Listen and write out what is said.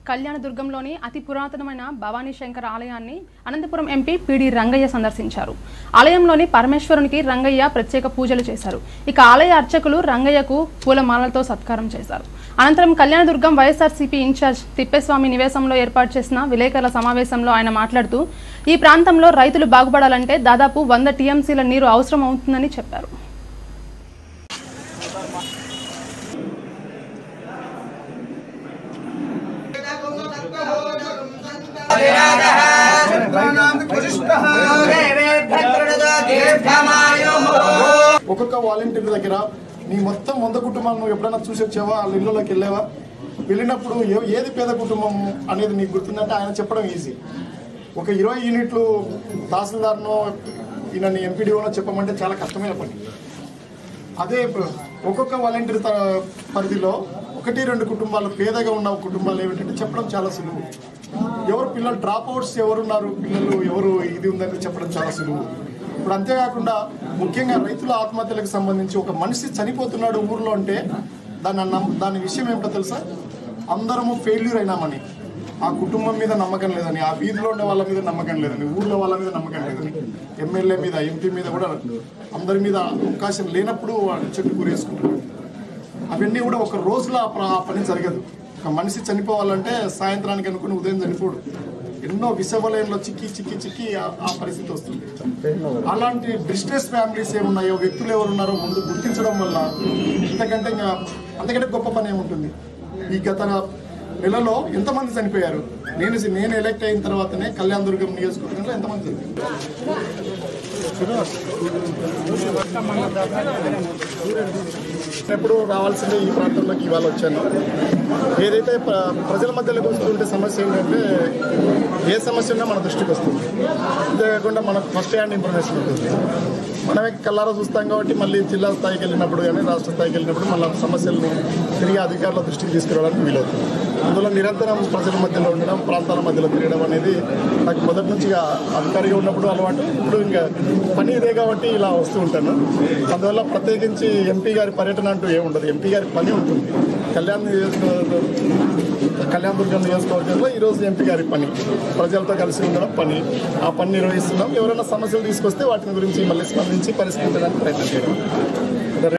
కళ్యాణదుర్గంలోని అతి పురాతనమైన భవానీ శంకర్ ఆలయాన్ని అనంతపురం ఎంపీ పిడి రంగయ్య సందర్శించారు ఆలయంలోని పరమేశ్వరునికి రంగయ్య ప్రత్యేక పూజలు చేశారు ఇక ఆలయ అర్చకులు రంగయ్యకు పూలమాలలతో సత్కారం చేశారు అనంతరం కళ్యాణదుర్గం వైఎస్ఆర్సీపీ ఇన్ఛార్జ్ తిప్పేస్వామి నివేశంలో ఏర్పాటు చేసిన విలేకరుల సమావేశంలో ఆయన మాట్లాడుతూ ఈ ప్రాంతంలో రైతులు బాగుపడాలంటే దాదాపు వంద టీఎంసీల నీరు అవసరం అవుతుందని చెప్పారు ఒక్కొక్క వాలంటీర్ దగ్గర నీ మొత్తం వంద కుటుంబాలు నువ్వు ఎప్పుడైనా చూసి వచ్చావా వాళ్ళ ఇళ్ళలోకి వెళ్ళావా వెళ్ళినప్పుడు ఏ- ఏది పేద కుటుంబం అనేది నీకు గుర్తుందంటే ఆయన చెప్పడం ఈజీ ఒక ఇరవై యూనిట్లు తహసీల్దార్నో ఈయన ఎంపీడీఓనో చెప్పమంటే చాలా కష్టమైన పని అదే ప- ఒక్కొక్క వాలంటీర్ త- పరిధిలో ఒకటి రెండు కుటుంబాలు పేదగా ఉన్న కుటుంబాలు ఏమిటంటే చెప్పడం చాలా సులువు ఎవరు పిల్లలు డ్రాప్ అవుట్స్ ఎవరున్నారు పిల్లలు ఎవరు ఇది ఉందని చెప్పడం చాలా సులువు ఇప్పుడు అంతేకాకుండా ముఖ్యంగా రైతుల ఆత్మహత్యలకు సంబంధించి ఒక మనిషి చనిపోతున్నాడు ఊర్లో అంటే దాని నమ్- దాని విషయం ఏమిటో తెలుసా అందరము ఫెయిల్యూర్ అయినామని ఆ కుటుంబం మీద నమ్మకం లేదని ఆ వీధిలో ఉండే వాళ్ళ మీద నమ్మకం లేదని ఊర్లో వాళ్ళ మీద నమ్మకం లేదని ఎమ్మెల్యే మీద ఎంపీ మీద కూడా అందరి మీద అవకాశం లేనప్పుడు వాడు చెట్టు కూరేసుకుంటారు అవన్నీ కూడా ఒక రోజులో ఆ ప్ర- ఆ పని జరగదు ఒక మనిషి చనిపోవాలంటే సాయంత్రానికి అనుకుని ఉదయం చనిపోడు ఎన్నో విషవలయంలో చిక్కి చిక్కి చిక్కి ఆ- ఆ పరిస్థితి వస్తుంది అలాంటి డిస్ట్రెస్ ఫ్యామిలీస్ ఏమున్నాయో వ్యక్తులు ఎవరున్నారో ముందు గుర్తించడం వల్ల ఇంతకంటే ఇంకా అంతకంటే గొప్ప పని ఏముంటుంది ఈ గత నెలలో ఎంతమంది చనిపోయారు నేను నేను ఎలక్ట్ అయిన తర్వాతనే కళ్యాణ దుర్గం నియోజకవర్గంలో ఎంతమంది చనిపోయారు ఎప్పుడు రావాల్సిందే ఈ ప్రాంతంలోకి ఇవాళ వచ్చాను ఏదైతే ప్ర- ప్రజల మధ్యలోకి వస్తుంటే సమస్య ఏంటంటే ఏ సమస్య ఉన్నా మన దృష్టికి వస్తుంది అంతేకాకుండా మనకు ఫస్ట్ హ్యాండ్ ఇన్ఫర్మేషన్ ఉంటుంది మనమే కల్లారా చూస్తాం కాబట్టి మళ్ళీ జిల్లా స్థాయికి వెళ్ళినప్పుడు కానీ రాష్ట్ర స్థాయికి వెళ్ళినప్పుడు మళ్ళీ సమస్యలను తిరిగి అధికారుల దృష్టికి తీసుకురావడానికి వీలవుతుంది అందులో నిరంతరం ప్రజల మధ్యలో ఉండడం ప్రాంతాల మధ్యలో తిరగడం అనేది నాకు మొదటి నుంచి ఇక అధికారిగా ఉన్నప్పుడు అలవాటు ఇప్పుడు ఇంకా పని ఇదే కాబట్టి ఇలా వస్తూ ఉంటాను అందువల్ల ప్రత్యేకించి ఎంపీ గారి పర్యటన అంటూ ఏముండదు ఎంపీ గారి పని ఉంటుంది కళ్యాణ్ నియోజకవర్గం కళ్యాణ దుర్గం నియోజకవర్గంలో ఈ రోజు ఎంపీ గారి పని ప్రజలతో కలిసి ఉండడం పని ఆ పని నిర్వహిస్తున్నాం ఎవరైనా సమస్యలు తీసుకొస్తే వాటిని గురించి మళ్ళీ స్పందించి పరిష్కరించడానికి ప్రయత్నం చేయడం